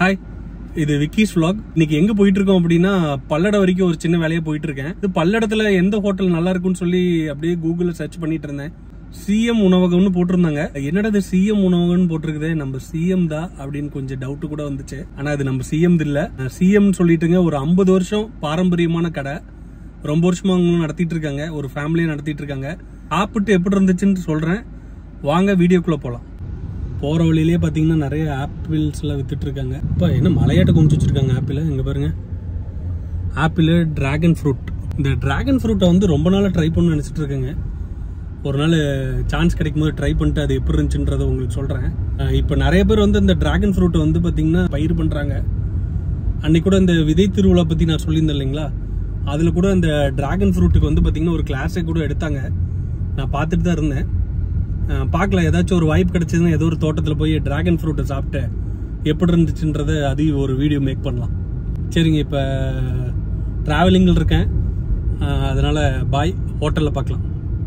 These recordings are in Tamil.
ஹாய் இது விக்கிஸ் vlog இன்னைக்கு எங்க போயிட்டு இருக்கோம் அப்படின்னா பல்லடம் வரைக்கும் ஒரு சின்ன வேலையா போயிட்டு இருக்கேன் இது பல்லடத்துல எந்த ஹோட்டல் நல்லா இருக்கும்னு சொல்லி அப்படியே கூகுள்ல சர்ச் பண்ணிட்டு இருந்தேன் சிஎம் உணவகம்னு போட்டிருந்தாங்க என்னடா இது சிஎம் உணவகம்னு போட்டிருக்குதே நம்ம சிஎம் தான் அப்படின்னு கொஞ்சம் டவுட் கூட வந்துச்சு ஆனா அது நம்ம சிஎம் இல்ல சிஎம் சொல்லிட்டுங்க ஒரு ஐம்பது வருஷம் பாரம்பரியமான கடை ரொம்ப வருஷமா அவங்களும் நடத்திட்டு இருக்காங்க ஒரு ஃபேமிலியும் நடத்திட்டு இருக்காங்க சாப்பிட்டு எப்படி இருந்துச்சுன்னு சொல்றேன் வாங்க வீடியோக்குள்ள போலாம் போற வழியிலேயே பாத்தீங்கன்னா நிறைய ஆப்பிள்ஸ் எல்லாம் வித்துட்டு இருக்காங்க இப்போ என்ன மலையாட்ட குமிச்சு வச்சிருக்காங்க ஆப்பிள் இங்க பாருங்க ஆப்பிள் டிராகன் ஃப்ரூட் இந்த டிராகன் ஃப்ரூட்டை வந்து ரொம்ப நாளா ட்ரை பண்ண நினைச்சிட்டு இருக்கேங்க ஒரு நாள் சான்ஸ் கிடைக்கும் போது ட்ரை பண்ணிட்டு அது எப்படி இருந்துச்சுன்றதை உங்களுக்கு சொல்றேன் அஹ் இப்போ நிறைய பேர் வந்து இந்த டிராகன் ஃப்ரூட் வந்து பாத்தீங்கன்னா பயிர் பண்றாங்க அன்னைக்கு கூட இந்த விதை திருவிழா பத்தி நான் சொல்லியிருந்தேன் இல்லைங்களா அதுல கூட இந்த டிராகன் ஃப்ரூட்டுக்கு வந்து பாத்தீங்கன்னா ஒரு கிளாஸே கூட எடுத்தாங்க நான் பார்த்துட்டு தான் இருந்தேன் அஹ் பார்க்கல ஏதாச்சும் ஒரு வாய்ப்பு கிடைச்சதுன்னா ஏதோ ஒரு தோட்டத்தில் போய் டிராகன் ஃப்ரூட்டை சாப்பிட்டு எப்படி இருந்துச்சுன்றதை அதையும் ஒரு வீடியோ மேக் பண்ணலாம் சரிங்க இப்போ ட்ராவலிங்கில் இருக்கேன் அஹ் அதனால பாய் ஹோட்டலில் பார்க்கலாம்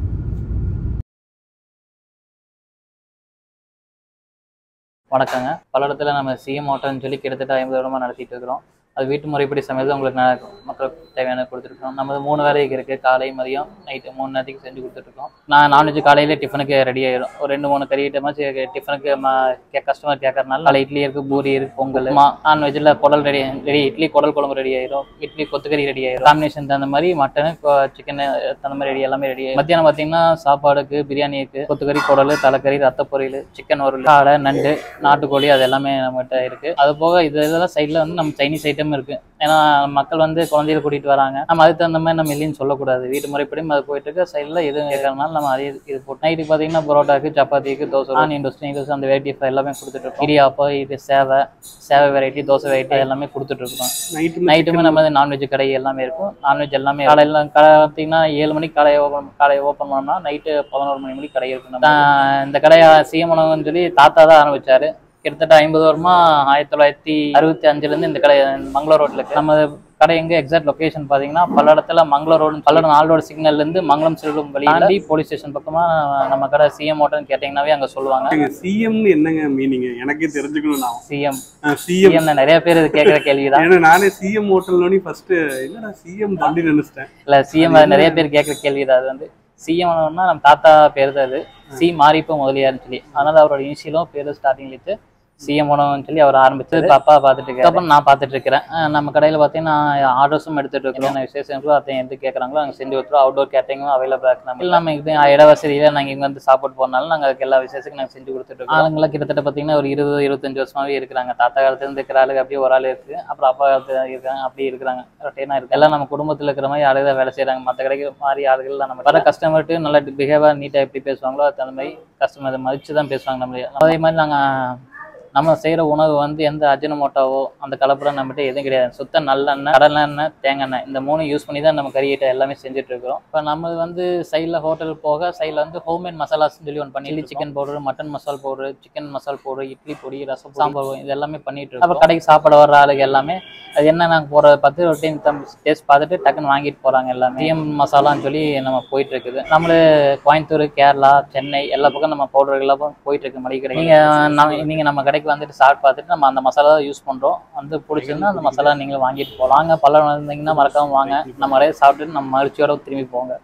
வணக்கங்க பல்லடத்தில் நம்ம சிஎம் ஹோட்டல்னு சொல்லி கிட்டத்தட்ட ஐம்பது வருடமாக நடத்திட்டு இருக்கிறோம் அது வீட்டு முறைப்படி சமையல் தான் உங்களுக்கு நான் மக்களுக்கு தேவையான கொடுத்துருக்கோம் நம்ம மூணு வேலைக்கு இருக்குது காலை மதியம் நைட்டு மூணு நேரத்துக்கு செஞ்சு கொடுத்துட்ருக்கோம் நான் நான்வெஜ் காலையிலே டிஃபனுக்கு ரெடி ஆயிடும் ஒரு ரெண்டு மூணு கறி ஐட்டமாச்சு டிஃபனுக்கு கஸ்டமர் கேட்கறனால காலை இட்லி இருக்குது பூரி இருக்குது பொங்கல் நான்வெஜ்ஜில் குடல் ரெடி ரெடி இட்லி குடல் குழம்பு ரெடி ஆயிரும் இட்லி கொத்துக்கறி ரெடி ஆயிரும் காம்பினேஷன் தகுந்த மாதிரி மட்டனு சிக்கன் தகுந்த மாதிரி ரெடி எல்லாமே ரெடி ஆயிரும் மத்தியானம் பார்த்தீங்கன்னா சாப்பாடுக்கு பிரியாணி இருக்கு கொத்துக்கறி குடல் தலைக்கறி ரத்த பொரியல் சிக்கன் ஒரு காடை நண்டு நாட்டுக்கோழி அது எல்லாமே நம்மகிட்ட இருக்கு அது போக இது இதெல்லாம் சைடில் வந்து நம்ம சைனீஸ் ஐட்டம் இருக்கு ஏன்னா மக்கள் வந்து குழந்தைகள் கூட்டிட்டு வராங்க நம்ம அதுக்கு தகுந்த மாதிரி நம்ம இல்லைன்னு சொல்லக்கூடாது வீட்டு முறைப்படி அது போயிட்டு இருக்கு சைடில் எதுவும் கேட்கறதுனால நம்ம அதே இது போட்டு நைட்டுக்கு பார்த்தீங்கன்னா பரோட்டாக்கு சப்பாத்திக்கு தோசை ஆனியன் தோசை நெய் தோசை அந்த வெரைட்டி எல்லாமே கொடுத்துட்டு இருக்கோம் இடியாப்பம் இது சேவை சேவை வெரைட்டி தோசை வெரைட்டி எல்லாமே கொடுத்துட்டு இருக்கோம் நைட்டு நைட்டுமே நம்ம நான்வெஜ் கடை எல்லாமே இருக்கும் நான்வெஜ் எல்லாமே காலையில கடை பார்த்தீங்கன்னா ஏழு மணிக்கு கடை ஓப்பன் கடை ஓப்பன் பண்ணோம்னா நைட்டு பதினோரு மணி மணிக்கு கடை இருக்கும் நம்ம. ஆஹ் இந்த கடையை சிஎம் உணவுன்னு சொல்லி தாத்தா தான் ஆரம்பிச்சாரு கிட்டத்தட்ட ஐம்பது வருஷமா ஆயிரத்தி தொள்ளாயிரத்தி அறுபத்தி அஞ்சுலேருந்து இந்த கடை மங்களூர் ரோட்ல இருக்கு நம்ம கடை எங்க எக்ஸாக்ட் லொகேஷன் பாத்தீங்கன்னா பல்லடத்துல மங்களூர் ரோடு பல்லடம் நாலு ரோடு சிக்னல்ல இருந்து மங்களம் செல்லும் வழி தாண்டி போலீஸ் ஸ்டேஷன் பக்கமா நம்ம கடை சிஎம் ஹோட்டல்னு கேட்டீங்கன்னாவே அங்க சொல்லுவாங்க சிஎம்னு என்னங்க மீனிங் எனக்கே தெரிஞ்சுக்கணும் நான் சிஎம் சிஎம் சிஎம் நிறைய பேர் இது கேட்குற கேள்விதான் ஏன்னா நானே சிஎம் ஹோட்டல்னோடனே ஃபர்ஸ்ட் என்னடா சிஎம் தள்ளி நினைச்சிட்டேன் இல்ல சிஎம் நிறைய பேர் கேட்குற கேள்வி தான் அது வந்து சிஎம் நம்ம தாத்தா பேர் தான் அது சி மாரிப்ப முதலியார்னு சொல்லி அதனால அவரோட இனிஷியலும் பேர் ஸ்டார்டிங்ல வச்சு சிஎம் உணவுன்னு சொல்லி அவர் ஆரம்பிச்சு இப்ப அப்பா பார்த்துட்டு இருக்காரு அப்புறம் நான் பார்த்துட்டு இருக்கிறேன் அஹ் நம்ம கடையில் பார்த்தீங்கன்னா ஆர்டர்ஸும் எடுத்துட்டு இருக்கோம் என்ன விசேஷங்களோ அதை எது கேட்குறாங்களோ அங்கே செஞ்சு கொடுத்துருவோம் அவுட்டோர் கேட்டரிங்கும் அவைலபிளாக இருக்கு நம்ம இல்லாம இது இட வசதியில நாங்கள் இங்கே வந்து சாப்பாடு போனாலும் நாங்கள் அதுக்கு எல்லா விசேஷத்துக்கும் நாங்கள் செஞ்சு கொடுத்துட்டு இருக்கோம் ஆளுங்களாம் கிட்டத்தட்ட பார்த்தீங்கன்னா ஒரு இருபது இருபத்தஞ்சு வருஷமாவே இருக்கிறாங்க தாத்தா காலத்துல இருந்து இருக்கிற ஆளுங்க அப்படியே ஒரு ஆள் இருக்கு அப்புறம் அப்பா காலத்துல இருக்காங்க அப்படியே இருக்கிறாங்க ரொட்டேனா இருக்கு எல்லாம் நம்ம குடும்பத்தில் இருக்கிற மாதிரி ஆளுங்க தான் வேலை செய்றாங்க மற்ற கடைக்கு மாதிரி ஆளுகள் நம்ம வர கஸ்டமர்ட்டு நல்லா பிஹேவியர் நீட்டாக எப்படி பேசுவாங்களோ அதுக்கு தகுந்த மாதிரி கஸ்டமர் மதிச்சு தான் பேசுவாங்க நம்மளே அதே மாதிரி நாங்கள் நம்ம செய்கிற உணவு வந்து எந்த அஜினமோட்டாவோ அந்த கலப்படம் நம்மகிட்ட எதுவும் கிடையாது சுத்த நல்லெண்ணெய் கடலெண்ணெய் தேங்காய் எண்ணெய் இந்த மூணு யூஸ் பண்ணி தான் நம்ம கறி ஐட்டம் எல்லாமே செஞ்சுட்டு இருக்கிறோம் இப்போ நம்ம வந்து சைடில் ஹோட்டல் போக சைடில் வந்து ஹோம்மேட் மசாலாஸ்னு சொல்லி ஒன்று பண்ணி சில்லி சிக்கன் பவுடர் மட்டன் மசால் பவுடர் சிக்கன் மசால் பவுடர் இட்லி பொடி ரசம் சாம்பார் பொடி, இது எல்லாமே பண்ணிட்டு இருக்கோம் அப்புறம் கடைக்கு சாப்பிட வர ஆளுங்க எல்லாமே அது என்ன நாங்கள் போகிற பத்து ஒரு டைம் டேஸ்ட் பார்த்துட்டு டக்குன்னு வாங்கிட்டு போகிறாங்க எல்லாமே சிஎம் மசாலான்னு சொல்லி நம்ம போயிட்டு இருக்குது நம்மளு கோயம்புத்தூர் கேரளா சென்னை எல்லா பக்கம் நம்ம பவுடர் எல்லா பக்கம் போயிட்டு இருக்கு மளிகை கடை நீங்கள் நம்ம நீங்கள் நம்ம கடைக்கு வந்துட்டு சாப்பிட்டு பார்த்துட்டு நம்ம அந்த மசாலா தான் யூஸ் பண்ணுறோம் வந்து பிடிச்சிருந்தா அந்த மசாலா நீங்கள் வாங்கிட்டு போகலாம் வாங்க பல்லடம் வந்தீங்கன்னா மறக்காம வாங்க நம்ம கடையை சாப்பிட்டுட்டு நம்ம மகிழ்ச்சியோட திரும்பி போங்க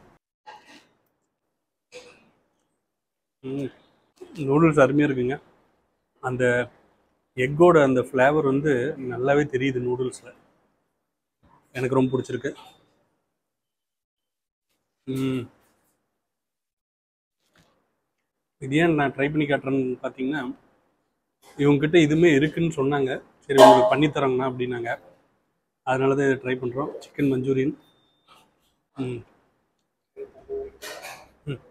நூடுல்ஸ் அருமையாக இருக்குங்க அந்த எக்கோட அந்த ஃப்ளேவர் வந்து நல்லாவே தெரியுது நூடுல்ஸில் எனக்கு ரொம்ப பிடிச்சிருக்கு ம். இது ஏன் நான் ட்ரை பண்ணி காட்டுறேன்னு பார்த்தீங்கன்னா இவங்ககிட்ட இதுவுமே இருக்குன்னு சொன்னாங்க சரி உங்களுக்கு பண்ணித்தரோங்கண்ணா அப்படின்னாங்க அதனால தான் இதை ட்ரை பண்ணுறோம் சிக்கன் மஞ்சூரியன் ம் ம்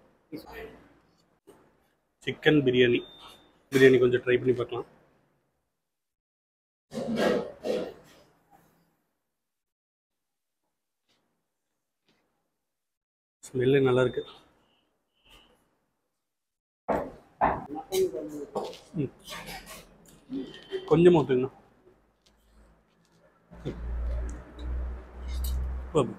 சிக்கன் பிரியாணி பிரியாணி கொஞ்சம் ட்ரை பண்ணி பார்க்கலாம் ஸ்மெல்லு நல்லா இருக்கு ம். கொஞ்சமா ஊற்றுங்கண்ணா போதும்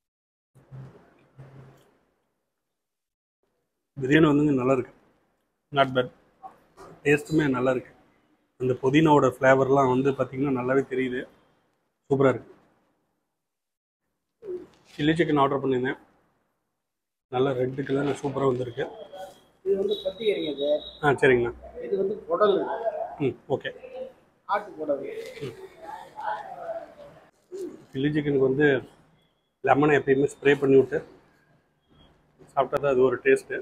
பிரியாணி வந்துங்க நல்லா இருக்கு நாட் பேட் டேஸ்ட்டுமே நல்லா இருக்கு அந்த புதினாவோட ஃப்ளேவர்லாம் வந்து பார்த்தீங்கன்னா நல்லாவே தெரியுது சூப்பராக இருக்கு சில்லி சிக்கன் ஆர்டர் பண்ணியிருந்தேன் நல்லா ரெட்டு கலரில் சூப்பராக வந்திருக்கு இது வந்து பத்திக்கிறீங்க இது ஆ சரிங்கண்ணா இது வந்து குடல் ம் ஓகே ஆட்டு குடல் சில்லி சிக்கனுக்கு வந்து லெமனை எப்பயுமே ஸ்ப்ரே பண்ணி விட்டு சாப்பிட்டா தான் அது ஒரு டேஸ்ட்டு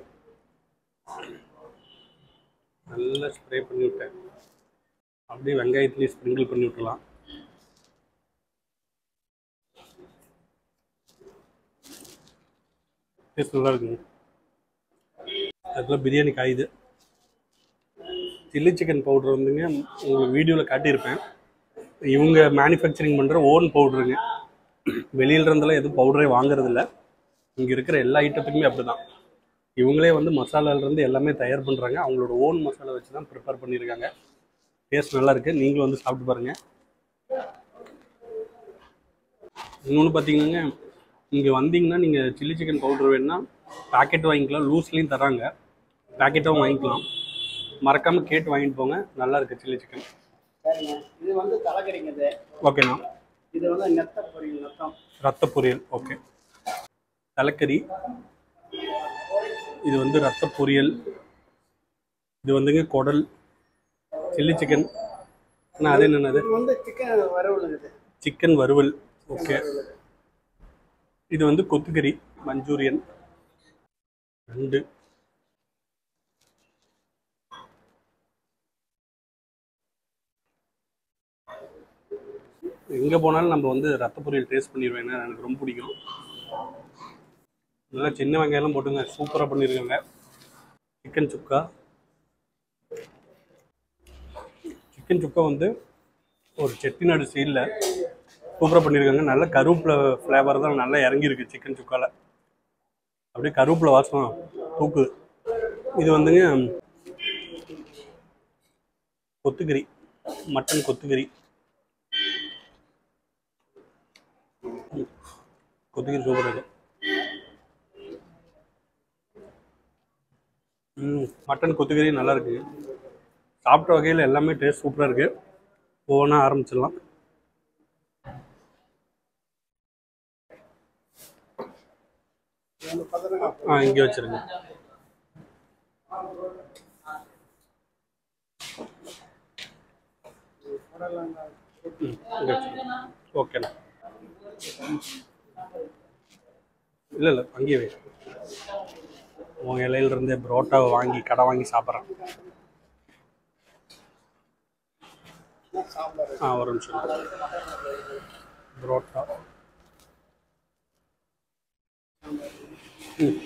நல்லா ஸ்ப்ரே பண்ணி விட்டேன் அப்படியே வெங்காயத்துலேயும் ஸ்ப்ரிங்கிள் பண்ணி விட்டுலாம் டேஸ்ட் நல்லா இருக்குங்க அதுக்குள்ள பிரியாணி காயுது சில்லி சிக்கன் பவுடர் வந்துங்க உங்களுக்கு வீடியோவில் காட்டியிருப்பேன் இவங்க மேனுஃபேக்சரிங் பண்ணுற ஓன் பவுடருங்க வெளியில இருந்தெல்லாம் எதுவும் பவுடரே வாங்குறதில்ல இங்கே இருக்கிற எல்லா ஐட்டத்துக்குமே அப்படி தான் இவங்களே வந்து மசாலாலேருந்து எல்லாமே தயார் பண்ணுறாங்க அவங்களோட ஓன் மசாலா வச்சு தான் ப்ரிப்பேர் பண்ணியிருக்காங்க டேஸ்ட் நல்லா இருக்கு நீங்களும் வந்து சாப்பிட்டு பாருங்க இன்னொன்று பார்த்தீங்கன்னா இங்கே வந்தீங்கன்னா நீங்கள் சில்லி சிக்கன் பவுடர் வேணுன்னா பேக்கெட் வாங்கிக்கலாம் லூஸ்லேயும் தராங்க பேக்கெட்டாகவும் வாங்கிக்கலாம் மறக்காமல் கேட்டு வாங்கிட்டு போங்க நல்லா இருக்கு சில்லி சிக்கன் சரிங்க இது வந்து தலைக்கறிங்க இது ஓகேண்ணா இது வந்து நெத்த பொரியல் நத்தம் ரத்த பொரியல் ஓகே தலைக்கறி இது வந்து ரத்த பொரியல் இது வந்துங்க குடல் சில்லி சிக்கன் அண்ணா அது என்னது இது வந்து சிக்கன் வறுவலுங்க இது சிக்கன் வறுவல் ஓகே இது வந்து கொத்துக்கறி மஞ்சூரியன் ரெண்டு எங்கே போனாலும் நம்ம வந்து ரத்த பொரியல் டேஸ்ட் பண்ணிடுவேன் ஏன்னா எனக்கு ரொம்ப பிடிக்கும் நல்லா சின்ன வெங்காயம்லாம் போட்டுங்க சூப்பராக பண்ணியிருக்காங்க சிக்கன் சுக்கா சிக்கன் சுக்கா வந்து ஒரு செட்டிநாடு ஸ்டைலில் சூப்பராக பண்ணியிருக்காங்க நல்ல கருவேப்பிலை ஃப்ளேவர் தான் நல்லா இறங்கியிருக்கு சிக்கன் சுக்காவில் அப்படியே கருவேப்பிலை வாசம் தூக்குது இது வந்துங்க கொத்துக்கறி மட்டன் கொத்துக்கறி ம். கொத்துக்கறி சூப்பராக இருக்கு ம் மட்டன் கொத்துக்கறி நல்லா இருக்கு சாப்பிட்ட வகையில் எல்லாமே டேஸ்ட் சூப்பராக இருக்கு ஒவ்வொன்றா ஆரம்பிச்சிடலாம் இது வந்து பார்த்தீங்கன்னா ஆ இங்கே வச்சிருங்க குடலங்க ம் இங்கே வச்சிருங்க ஓகேண்ணா இல்லை இல்லை அங்கேயே வை உன் இலையில இருந்தே புரோட்டாவை வாங்கி கடை வாங்கி சாப்பிட்றேன் சாம்பார் ஆ ஒரு நிமிஷம் புரோட்டா ம்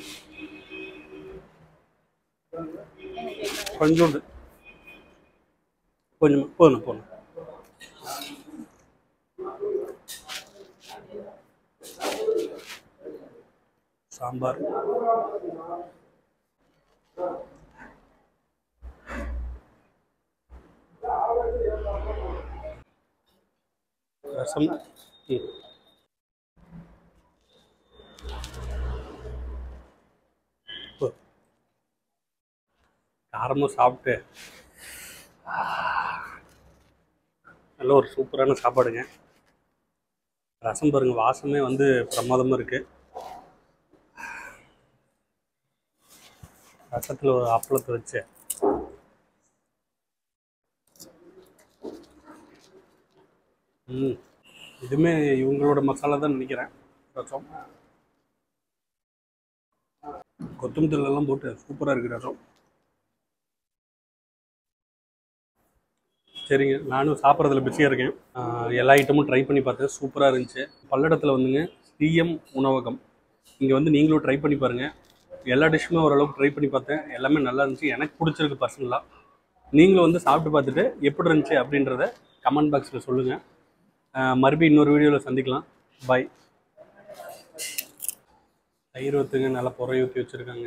கொஞ்சோண்டு கொஞ்சம் போதும் போதும் சாம்பார் ரசம் ம் போ. காரமும் சாப்பிட்டு நல்ல ஒரு சூப்பரான சாப்பாடுங்க ரசம் பாருங்க வாசமே வந்து பிரமாதமாக இருக்கு ரசத்தில் ஒரு அப்பளத்தை வச்சு ம் இதுவுமே இவங்களோட மசாலா தான் நினைக்கிறேன் ரசம் கொத்தமல்லி எல்லாம் போட்டு சூப்பராக இருக்கு ரசம் சரிங்க நானும் சாப்பிட்றதுல பிஸியாக இருக்கேன் ஆஹ் எல்லா ஐட்டமும் ட்ரை பண்ணி பார்த்தேன் சூப்பராக இருந்துச்சு பல்லடத்தில் வந்துங்க சிஎம் உணவகம் இங்கே வந்து நீங்களும் ட்ரை பண்ணி பாருங்கள் எல்லா டிஷ்ஷுமே ஓரளவுக்கு ட்ரை பண்ணி பார்த்தேன் எல்லாமே நல்லா இருந்துச்சு எனக்கு பிடிச்சிருக்கு பர்சனலாக நீங்களும் வந்து சாப்பிட்டு பார்த்துட்டு எப்படி இருந்துச்சு அப்படின்றத கமெண்ட் பாக்ஸில் சொல்லுங்கள் மறுபடியும் இன்னொரு வீடியோவில் சந்திக்கலாம் பாய் தயிர் ஊற்றுங்க நல்லா புறை ஊற்றி வச்சுருக்காங்க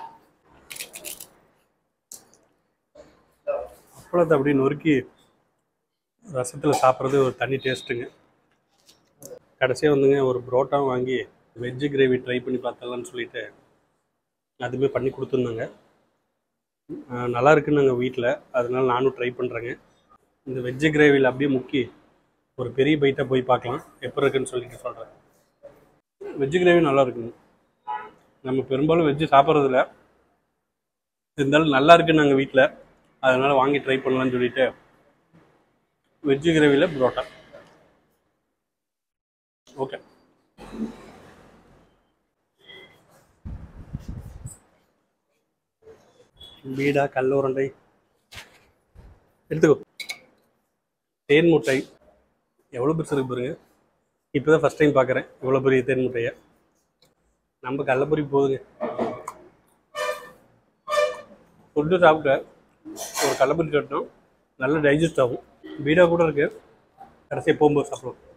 அப்பளத்தை அப்படியே நொறுக்கி ரசத்தில் சாப்பிட்றது ஒரு தனி டேஸ்ட்டுங்க கடைசியாக வந்துங்க ஒரு புரோட்டாவும் வாங்கி வெஜ்ஜு கிரேவி ட்ரை பண்ணி பார்த்தலாம்னு சொல்லிட்டு அதுவுமே பண்ணி கொடுத்துருந்தாங்க அஹ் நல்லா இருக்குன்னு நாங்கள் வீட்டில் அதனால நானும் ட்ரை பண்ணுறேங்க இந்த வெஜ்ஜு கிரேவியில் அப்படியே முக்கி ஒரு பெரிய பைட்டாக போய் பார்க்கலாம் எப்படி இருக்குன்னு சொல்லிட்டு சொல்கிறேன் வெஜ்ஜு கிரேவி நல்லா இருக்குங்க நம்ம பெரும்பாலும் வெஜ்ஜு சாப்பிட்றதில்ல இருந்தாலும் நல்லா இருக்குன்னு நாங்கள் வீட்டில் அதனால வாங்கி ட்ரை பண்ணலாம்னு சொல்லிட்டு வெஜ்ஜு கிரேவியில் புரோட்டா ஓகே பீடா கல் உருண்டை எடுத்துக்கோ தேன் முட்டை எவ்வளோ பெருசு இருக்கு பாருங்க இப்போ தான் ஃபஸ்ட் டைம் பார்க்குறேன் இவ்வளோ பெரிய தேன் முட்டையை நம்ம கடலப்பொரி போகுதுங்க ஃபுட்டு சாப்பிட்டு ஒரு கடலப்பொரி சாப்பிட்டோம் நல்லா டைஜஸ்ட் ஆகும் பீடா கூட இருக்கு கடைசியாக போகும்போது சாப்பிடுவோம்